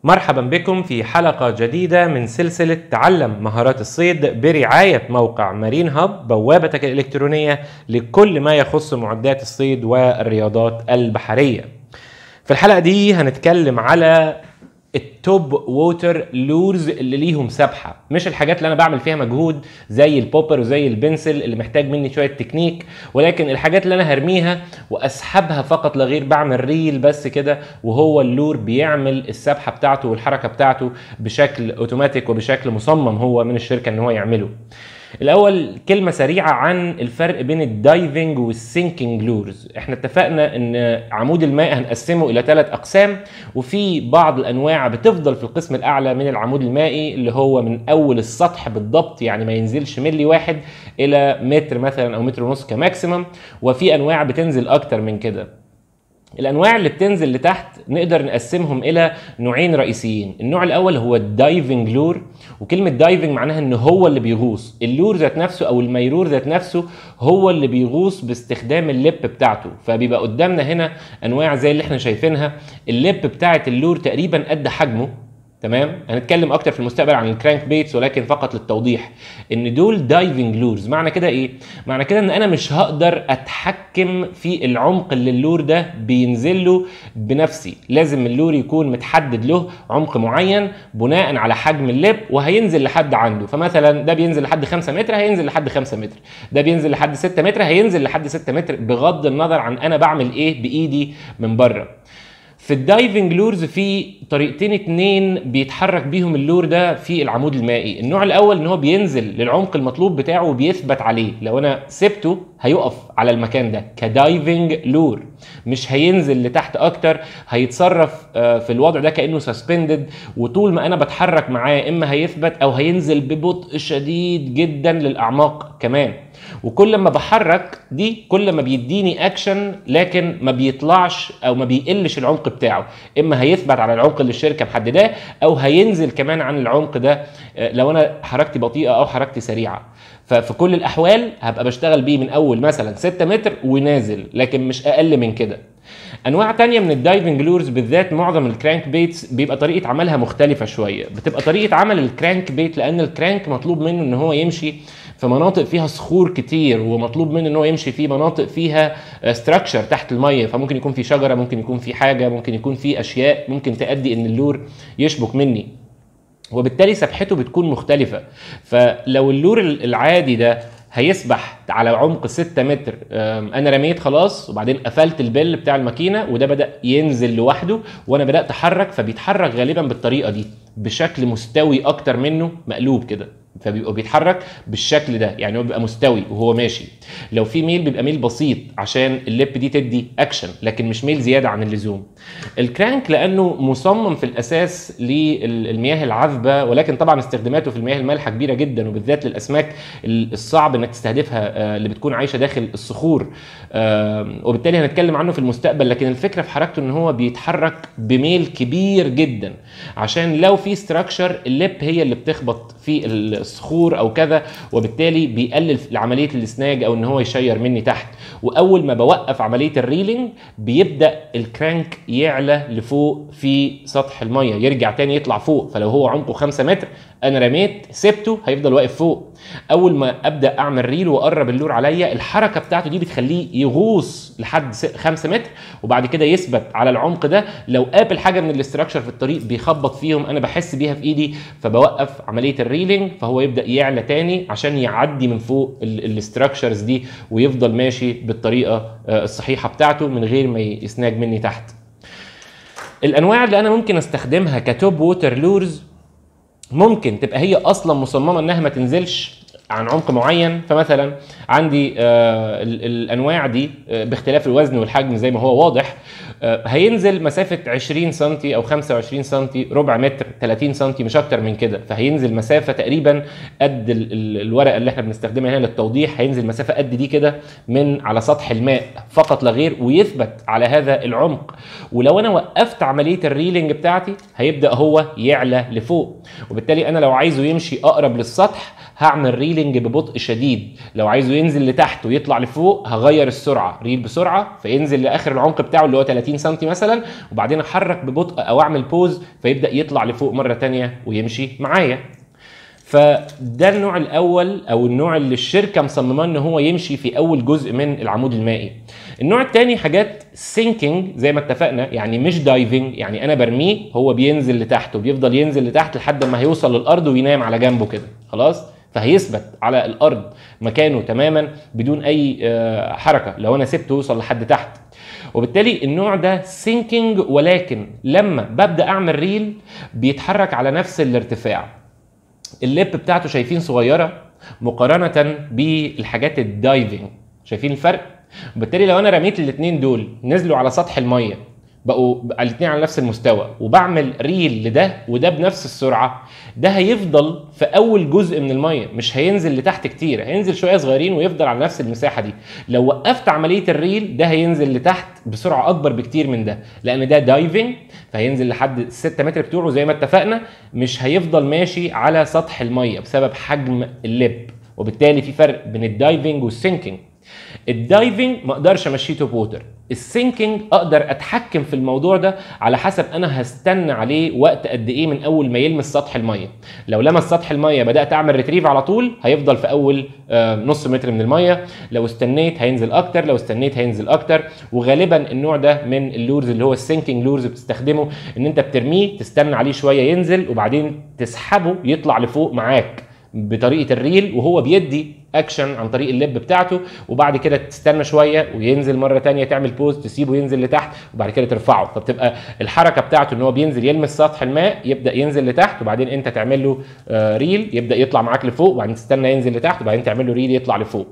مرحبا بكم في حلقة جديدة من سلسلة تعلم مهارات الصيد برعاية موقع مارين هاب بوابتك الإلكترونية لكل ما يخص معدات الصيد والرياضات البحرية. في الحلقة دي هنتكلم على التوب ووتر لورز اللي ليهم سبحه مش الحاجات اللي انا بعمل فيها مجهود زي البوبر وزي البنسل اللي محتاج مني شويه تكنيك ولكن الحاجات اللي انا هرميها واسحبها فقط لا غير بعمل ريل بس كده وهو اللور بيعمل السبحه بتاعته والحركه بتاعته بشكل اوتوماتيك وبشكل مصمم هو من الشركه ان هو يعمله الاول كلمه سريعه عن الفرق بين الدايفنج والسينكينج لورز احنا اتفقنا ان عمود الماء هنقسمه الى ثلاث اقسام وفي بعض الانواع بتفضل في القسم الاعلى من العمود المائي اللي هو من اول السطح بالضبط يعني ما ينزلش ملي واحد الى متر مثلا او متر ونص كماكسيمم وفي انواع بتنزل اكتر من كده الانواع اللي بتنزل لتحت نقدر نقسمهم الى نوعين رئيسيين النوع الاول هو الدايفنج لور وكلمه دايفنج معناها ان هو اللي بيغوص اللور ذات نفسه او الميرور ذات نفسه هو اللي بيغوص باستخدام اللب بتاعته فبيبقى قدامنا هنا انواع زي اللي احنا شايفينها اللب بتاعه اللور تقريبا قد حجمه تمام هنتكلم اكتر في المستقبل عن الكرانك بيتس ولكن فقط للتوضيح ان دول دايفنج لورز معنى كده ايه معنى كده ان انا مش هقدر اتحكم في العمق اللي اللور ده بينزل له بنفسي لازم اللور يكون متحدد له عمق معين بناء على حجم اللب وهينزل لحد عنده فمثلا ده بينزل لحد 5 متر هينزل لحد 5 متر ده بينزل لحد 6 متر هينزل لحد 6 متر بغض النظر عن انا بعمل ايه بايدي من بره في الدايفنج لورز في طريقتين اتنين بيتحرك بيهم اللور ده في العمود المائي النوع الاول ان هو بينزل للعمق المطلوب بتاعه وبيثبت عليه لو انا سبته هيقف على المكان ده كدايفنج لور مش هينزل لتحت اكتر هيتصرف في الوضع ده كانه سسبندد وطول ما انا بتحرك معاه اما هيثبت او هينزل ببطء شديد جدا للاعماق كمان وكل ما بحرك دي كل ما بيديني اكشن لكن ما بيطلعش او ما بيقلش العمق بتاعه اما هيثبت على العمق اللي الشركه محدداه او هينزل كمان عن العمق ده لو انا حركتي بطيئه او حركتي سريعه ففي كل الاحوال هبقى بشتغل بيه من اول مثلا 6 متر ونازل لكن مش اقل من كده انواع تانية من الدايفنج لورز بالذات معظم الكرانك بيتس بيبقى طريقه عملها مختلفه شويه بتبقى طريقه عمل الكرانك بيت لان الكرانك مطلوب منه ان هو يمشي في مناطق فيها صخور كتير ومطلوب منه ان هو يمشي في مناطق فيها ستراكشر تحت الميه فممكن يكون في شجره ممكن يكون في حاجه ممكن يكون في اشياء ممكن تؤدي ان اللور يشبك مني وبالتالي سبحته بتكون مختلفه فلو اللور العادي ده هيسبح على عمق 6 متر انا رميت خلاص وبعدين قفلت البل بتاع الماكينه وده بدا ينزل لوحده وانا بدات احرك فبيتحرك غالبا بالطريقه دي بشكل مستوي اكتر منه مقلوب كده فبيبقى بيتحرك بالشكل ده يعني هو بيبقى مستوي وهو ماشي لو في ميل بيبقى ميل بسيط عشان اللب دي تدي اكشن لكن مش ميل زياده عن اللزوم الكرانك لانه مصمم في الاساس للمياه العذبه ولكن طبعا استخداماته في المياه المالحه كبيره جدا وبالذات للاسماك الصعب انك تستهدفها اللي بتكون عايشه داخل الصخور وبالتالي هنتكلم عنه في المستقبل لكن الفكره في حركته ان هو بيتحرك بميل كبير جدا عشان لو في ستراكشر اللب هي اللي بتخبط في الصخور او كذا وبالتالي بيقلل عمليه الاسناج او ان هو يشير مني تحت واول ما بوقف عمليه الريلينج بيبدا الكرانك يعلى لفوق في سطح الميه يرجع تاني يطلع فوق فلو هو عمقه 5 متر انا رميت سبته هيفضل واقف فوق اول ما ابدا اعمل ريل واقرب اللور عليا الحركه بتاعته دي بتخليه يغوص لحد 5 متر وبعد كده يثبت على العمق ده لو قابل حاجه من الاستراكشر في الطريق بيخبط فيهم انا بحس بيها في ايدي فبوقف عمليه الريلينج فهو يبدا يعلى تاني عشان يعدي من فوق الاستراكشرز دي ويفضل ماشي بالطريقه الصحيحه بتاعته من غير ما يسناج مني تحت الانواع اللي انا ممكن استخدمها كتوب ووتر لورز ممكن تبقى هي اصلا مصممه انها ما تنزلش عن عمق معين فمثلا عندي آه الانواع دي آه باختلاف الوزن والحجم زي ما هو واضح آه هينزل مسافه 20 سم او 25 سم ربع متر 30 سم مش اكتر من كده فهينزل مسافه تقريبا قد ال ال الورقه اللي احنا بنستخدمها هنا للتوضيح هينزل مسافه قد دي كده من على سطح الماء فقط لا غير ويثبت على هذا العمق ولو انا وقفت عمليه الريلينج بتاعتي هيبدا هو يعلى لفوق وبالتالي انا لو عايزه يمشي اقرب للسطح هعمل ريلينج ببطء شديد لو عايزه ينزل لتحت ويطلع لفوق هغير السرعه ريل بسرعه فينزل لاخر العمق بتاعه اللي هو 30 سم مثلا وبعدين احرك ببطء او اعمل بوز فيبدا يطلع لفوق مره تانية ويمشي معايا فده النوع الاول او النوع اللي الشركه مصممه ان هو يمشي في اول جزء من العمود المائي النوع الثاني حاجات سينكينج زي ما اتفقنا يعني مش دايفنج يعني انا برميه هو بينزل لتحت وبيفضل ينزل لتحت لحد ما هيوصل للارض وينام على جنبه كده خلاص فهيثبت على الارض مكانه تماما بدون اي آه، حركه لو انا سبته يوصل لحد تحت وبالتالي النوع ده سينكينج ولكن لما ببدا اعمل ريل بيتحرك على نفس الارتفاع الليب بتاعته شايفين صغيره مقارنه بالحاجات الدايفنج شايفين الفرق وبالتالي لو انا رميت الاثنين دول نزلوا على سطح الميه بقوا الاثنين على نفس المستوى وبعمل ريل لده وده بنفس السرعه ده هيفضل في اول جزء من الميه مش هينزل لتحت كتير هينزل شويه صغيرين ويفضل على نفس المساحه دي لو وقفت عمليه الريل ده هينزل لتحت بسرعه اكبر بكتير من ده لان ده دايفنج فهينزل لحد 6 متر بتوعه زي ما اتفقنا مش هيفضل ماشي على سطح الميه بسبب حجم اللب وبالتالي في فرق بين الدايفنج والسينكينج الدايفنج ما اقدرش امشيه توب ووتر السينكينج اقدر اتحكم في الموضوع ده على حسب انا هستنى عليه وقت قد ايه من اول ما يلمس سطح الميه لو لمس سطح الميه بدات اعمل ريتريف على طول هيفضل في اول آه، نص متر من الميه لو استنيت هينزل اكتر لو استنيت هينزل اكتر وغالبا النوع ده من اللورز اللي هو السينكينج لورز بتستخدمه ان انت بترميه تستنى عليه شويه ينزل وبعدين تسحبه يطلع لفوق معاك بطريقه الريل وهو بيدي اكشن عن طريق اللب بتاعته وبعد كده تستنى شويه وينزل مره تانية تعمل بوز تسيبه ينزل لتحت وبعد كده ترفعه فبتبقى الحركه بتاعته ان هو بينزل يلمس سطح الماء يبدا ينزل لتحت وبعدين انت تعمل له آه، ريل يبدا يطلع معاك لفوق وبعدين تستنى ينزل لتحت وبعدين تعمل له ريل يطلع لفوق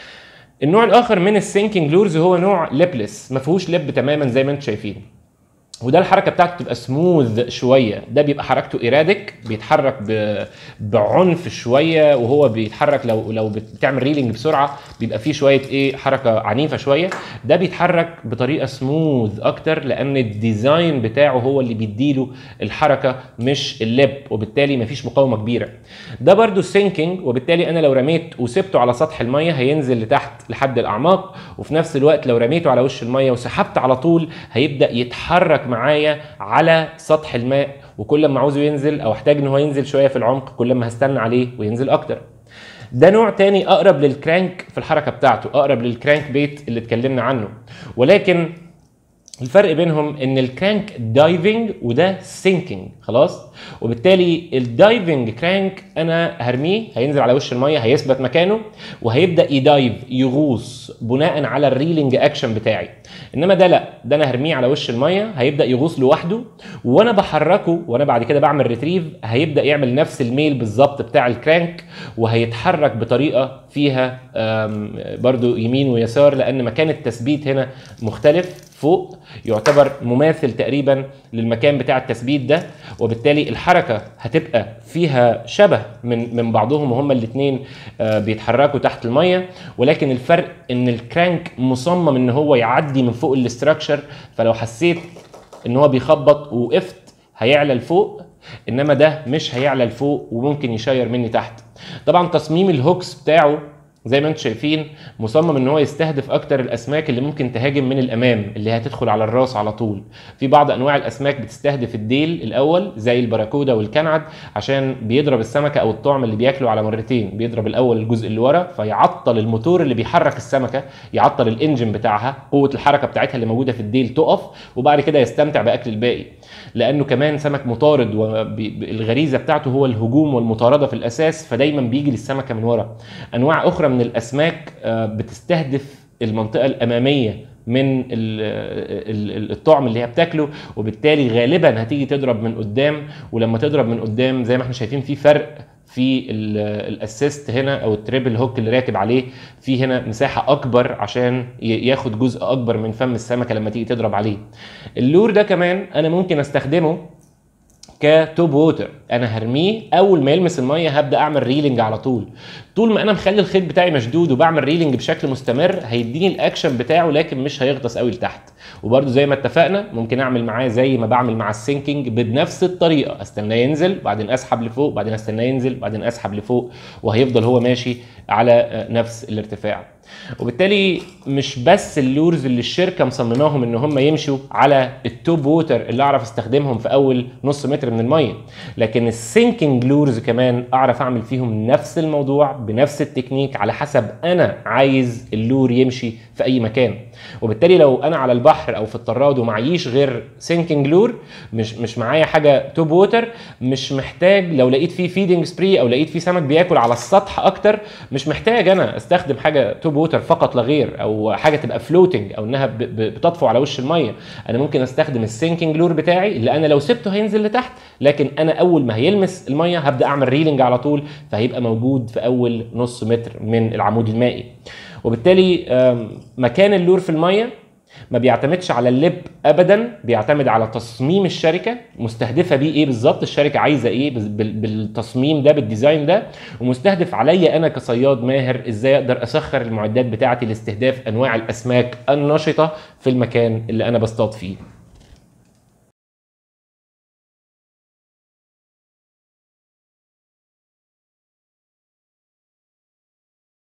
النوع الاخر من السينكينج لورز هو نوع ليبلس ما فيهوش لب تماما زي ما انتم شايفين وده الحركه بتاعته بتبقى سموث شويه ده بيبقى حركته ايراديك بيتحرك ب... بعنف شويه وهو بيتحرك لو لو بتعمل ريلينج بسرعه بيبقى فيه شويه ايه حركه عنيفه شويه ده بيتحرك بطريقه سموث اكتر لان الديزاين بتاعه هو اللي بيديله الحركه مش اللب وبالتالي مفيش مقاومه كبيره ده برده سينكينج وبالتالي انا لو رميت وسبته على سطح الميه هينزل لتحت لحد الاعماق وفي نفس الوقت لو رميته على وش الميه وسحبت على طول هيبدا يتحرك معايا على سطح الماء وكل ما عاوزه ينزل او احتاج ان هو ينزل شويه في العمق كل ما هستنى عليه وينزل اكتر ده نوع تاني اقرب للكرانك في الحركه بتاعته اقرب للكرانك بيت اللي اتكلمنا عنه ولكن الفرق بينهم ان الكرانك دايفنج وده سينكينج خلاص وبالتالي الدايفنج كرانك انا هرميه هينزل على وش الميه هيثبت مكانه وهيبدا يدايف يغوص بناء على الريلينج اكشن بتاعي انما ده لا ده انا هرميه على وش الميه هيبدا يغوص لوحده وانا بحركه وانا بعد كده بعمل ريتريف هيبدا يعمل نفس الميل بالظبط بتاع الكرانك وهيتحرك بطريقه فيها برضو يمين ويسار لان مكان التثبيت هنا مختلف فوق يعتبر مماثل تقريبا للمكان بتاع التثبيت ده وبالتالي الحركه هتبقى فيها شبه من من بعضهم وهما الاثنين بيتحركوا تحت الميه ولكن الفرق ان الكرانك مصمم ان هو يعدي من فوق الاستراكشر فلو حسيت ان هو بيخبط ووقفت هيعلى لفوق انما ده مش هيعلى لفوق وممكن يشير مني تحت طبعا تصميم الهوكس بتاعه زي ما انتم شايفين مصمم ان هو يستهدف اكتر الاسماك اللي ممكن تهاجم من الامام اللي هتدخل على الراس على طول في بعض انواع الاسماك بتستهدف الديل الاول زي البراكودا والكنعد عشان بيضرب السمكه او الطعم اللي بياكله على مرتين بيضرب الاول الجزء اللي ورا فيعطل الموتور اللي بيحرك السمكه يعطل الانجن بتاعها قوه الحركه بتاعتها اللي موجوده في الديل تقف وبعد كده يستمتع باكل الباقي لانه كمان سمك مطارد والغريزه بتاعته هو الهجوم والمطارده في الاساس فدايما بيجي للسمكه من ورا انواع اخرى من الاسماك بتستهدف المنطقه الاماميه من الطعم اللي هي بتاكله وبالتالي غالبا هتيجي تضرب من قدام ولما تضرب من قدام زي ما احنا شايفين في فرق في الاسيست هنا او التريبل هوك اللي راكب عليه في هنا مساحه اكبر عشان ياخد جزء اكبر من فم السمكه لما تيجي تضرب عليه اللور ده كمان انا ممكن استخدمه كتوب ووتر انا هرميه اول ما يلمس الميه هبدا اعمل ريلينج على طول طول ما انا مخلي الخيط بتاعي مشدود وبعمل ريلينج بشكل مستمر هيديني الاكشن بتاعه لكن مش هيغطس قوي لتحت وبرده زي ما اتفقنا ممكن اعمل معاه زي ما بعمل مع السينكينج بنفس الطريقه استناه ينزل بعدين اسحب لفوق بعدين استناه ينزل بعدين اسحب لفوق وهيفضل هو ماشي على نفس الارتفاع وبالتالي مش بس اللورز اللي الشركه مصمماهم ان هم يمشوا على التوب ووتر اللي اعرف استخدمهم في اول نص متر من الميه لكن السينكينج لورز كمان اعرف اعمل فيهم نفس الموضوع بنفس التكنيك على حسب انا عايز اللور يمشي في اي مكان وبالتالي لو انا على البحر او في الطراد ومعيش غير سينكينج لور مش مش معايا حاجه توب ووتر مش محتاج لو لقيت فيه فيدنج سبري او لقيت فيه سمك بياكل على السطح اكتر مش محتاج انا استخدم حاجه توب ووتر فقط لا غير او حاجه تبقى فلوتنج او انها بتطفو على وش الميه انا ممكن استخدم السينكينج لور بتاعي اللي انا لو سبته هينزل لتحت لكن انا اول ما هيلمس الميه هبدا اعمل ريلينج على طول فهيبقى موجود في اول نص متر من العمود المائي وبالتالي مكان اللور في الميه ما بيعتمدش على اللب ابدا بيعتمد على تصميم الشركه مستهدفه بيه ايه بالظبط الشركه عايزه ايه بالتصميم ده بالديزاين ده ومستهدف عليا انا كصياد ماهر ازاي اقدر اسخر المعدات بتاعتي لاستهداف انواع الاسماك النشطه في المكان اللي انا بصطاد فيه